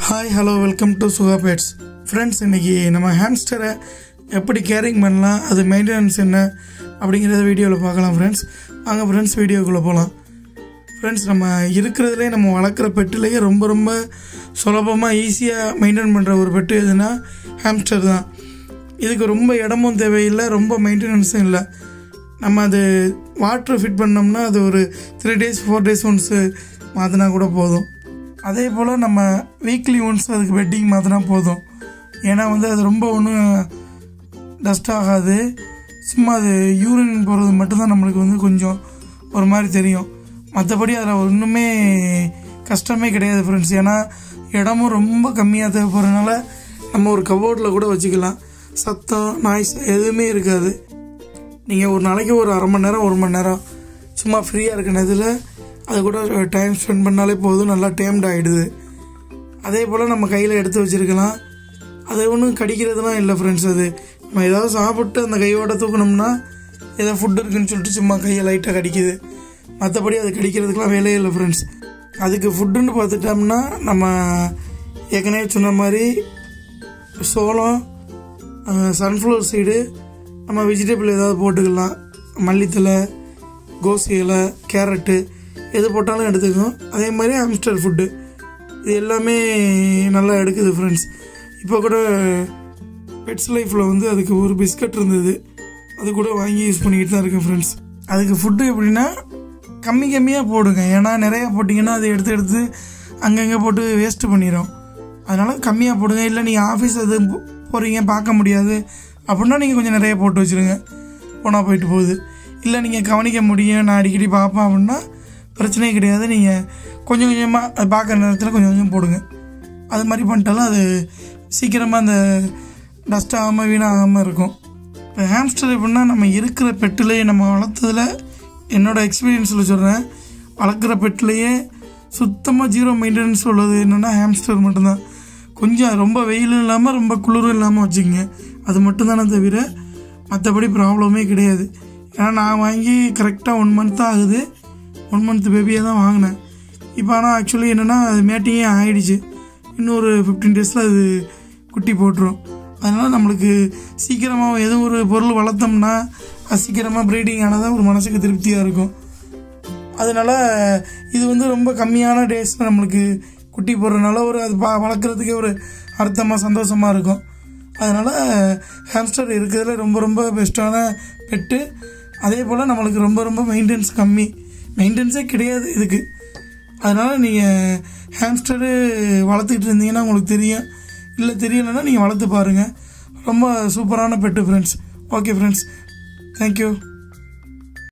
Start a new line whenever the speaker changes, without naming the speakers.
hi hello welcome to சுகா pets friends இன்றைக்கி நம்ம ஹேம்ஸ்டரை எப்படி கேரிங் பண்ணலாம் அது மெயின்டெனன்ஸ் என்ன அப்படிங்கிறத வீடியோவில் பார்க்கலாம் ஃப்ரெண்ட்ஸ் வாங்க ஃப்ரெண்ட்ஸ் வீடியோக்குள்ளே போகலாம் ஃப்ரெண்ட்ஸ் நம்ம இருக்கிறதுலே நம்ம வளர்க்குற பெட்டுலேயே ரொம்ப ரொம்ப சுலபமாக ஈஸியாக மெயின்டைன் பண்ணுற ஒரு பெட்டு எதுனா ஹேம்ஸ்டர் தான் இதுக்கு ரொம்ப இடமும் தேவையில்லை ரொம்ப மெயின்டெனன்ஸும் இல்லை நம்ம அது வாட்ரு ஃபிட் பண்ணோம்னா அது ஒரு three days four days once மாற்றினா கூட போதும் அதே போல் நம்ம வீக்லி ஒன்ஸ் அதுக்கு பெட்டிங் மாற்றினா போதும் ஏன்னா வந்து அது ரொம்ப ஒன்றும் டஸ்ட் ஆகாது சும்மா அது யூரின் போகிறது மட்டும்தான் நம்மளுக்கு வந்து கொஞ்சம் ஒரு மாதிரி தெரியும் மற்றபடி அதில் ஒன்றுமே கஷ்டமே கிடையாது ஃப்ரெண்ட்ஸ் ஏன்னா இடமும் ரொம்ப கம்மியாக தேவைப்படுறதுனால நம்ம ஒரு கபோர்டில் கூட வச்சுக்கலாம் சத்தம் நாய்ஸ் எதுவுமே இருக்காது நீங்கள் ஒரு நாளைக்கு ஒரு அரை மணி நேரம் ஒரு மணி நேரம் சும்மா ஃப்ரீயாக இருக்க நேரத்தில் அது கூட டைம் ஸ்பெண்ட் பண்ணாலே போதும் நல்லா டேம்ட் ஆகிடுது அதே போல் நம்ம கையில் எடுத்து வச்சுருக்கலாம் அது ஒன்றும் கடிக்கிறதுலாம் இல்லை ஃப்ரெண்ட்ஸ் அது நம்ம ஏதாவது சாப்பிட்டு அந்த கையோட தூக்கணும்னா ஏதோ ஃபுட் இருக்குன்னு சொல்லிட்டு சும்மா கையை லைட்டாக கடிக்குது மற்றபடி அது கடிக்கிறதுக்கெலாம் வேலையே இல்லை ஃப்ரெண்ட்ஸ் அதுக்கு ஃபுட்டுன்னு பார்த்துட்டோம்னா நம்ம ஏற்கனவே சொன்ன மாதிரி சோளம் சன்ஃப்ளவர் சீடு நம்ம வெஜிடபிள் ஏதாவது போட்டுக்கலாம் மல்லித்தலை கோசி இலை கேரட்டு எது போட்டாலும் எடுத்துக்கும் அதே மாதிரி ஹாம்ஸ்டர் ஃபுட்டு இது எல்லாமே நல்லா எடுக்குது ஃப்ரெண்ட்ஸ் இப்போ கூட பெட்ஸ் லைஃப்பில் வந்து அதுக்கு ஒரு பிஸ்கட் இருந்தது அது கூட வாங்கி யூஸ் பண்ணிக்கிட்டு தான் இருக்கேன் ஃப்ரெண்ட்ஸ் அதுக்கு ஃபுட்டு எப்படின்னா கம்மி கம்மியாக போடுங்க ஏன்னா நிறையா போட்டிங்கன்னா அதை எடுத்து எடுத்து அங்கங்கே போட்டு வேஸ்ட்டு பண்ணிடும் அதனால் கம்மியாக போடுங்க இல்லை நீங்கள் ஆஃபீஸ் அது போ- போகிறீங்க பார்க்க முடியாது அப்படின்னா நீங்கள் கொஞ்சம் நிறைய போட்டு வச்சுருங்க போனால் போயிட்டு போகுது இல்லை நீங்கள் கவனிக்க முடியும் நான் அடிக்கடி பார்ப்பேன் அப்படின்னா பிரச்சனையே கிடையாது நீங்கள் கொஞ்சம் கொஞ்சமாக அது பார்க்குற நேரத்தில் கொஞ்சம் கொஞ்சம் போடுங்க அது மாதிரி பண்ணிட்டாலும் அது சீக்கிரமாக அந்த டஸ்ட் ஆகாமல் வீணாகாமல் இருக்கும் இப்போ ஹேம்ஸ்டர் எப்படின்னா நம்ம இருக்கிற பெட்டுலேயே நம்ம வளர்த்ததில் என்னோட எக்ஸ்பீரியன்ஸில் சொல்கிறேன் வளர்க்குற பெட்லேயே சுத்தமாக ஜீரோ மெயின்டெனன்ஸ் உள்ளது என்னென்னா ஹேம்ஸ்டர் மட்டும்தான் கொஞ்சம் ரொம்ப வெயில் இல்லாமல் ரொம்ப குளிரும் இல்லாமல் வச்சுக்கோங்க அது மட்டும்தானே தவிர மற்றபடி ப்ராப்ளமே கிடையாது ஏன்னா நான் வாங்கி கரெக்டாக ஒன் மந்த் தான் ஆகுது ஒன் மந்த் பேபியாக தான் வாங்கினேன் இப்போ ஆனால் ஆக்சுவலி என்னென்னா அது மேட்டிங்கே ஆயிடுச்சு இன்னொரு ஃபிஃப்டீன் டேஸில் அது குட்டி போட்டுரும் அதனால் நம்மளுக்கு சீக்கிரமாக எதுவும் ஒரு பொருள் வளர்த்தோம்னா அது சீக்கிரமாக ப்ரீடிங் ஆனதான் ஒரு மனசுக்கு திருப்தியாக இருக்கும் அதனால இது வந்து ரொம்ப கம்மியான டேஸில் நம்மளுக்கு குட்டி போடுறதுனால ஒரு அது பா வளர்க்குறதுக்கே ஒரு அர்த்தமாக சந்தோஷமாக இருக்கும் அதனால் ஹேம்ஸ்டர் இருக்கிறதுல ரொம்ப ரொம்ப பெஸ்ட்டான பெட்டு அதே போல் நம்மளுக்கு ரொம்ப ரொம்ப மெயின்டெனன்ஸ் கம்மி மெயின்டெனன்ஸே கிடையாது இதுக்கு அதனால் நீங்கள் ஹேம்ஸ்டரு வளர்த்துக்கிட்டு இருந்தீங்கன்னா உங்களுக்கு தெரியும் இல்லை தெரியலைன்னா நீங்கள் வளர்த்து பாருங்கள் ரொம்ப சூப்பரான pet friends okay friends thank you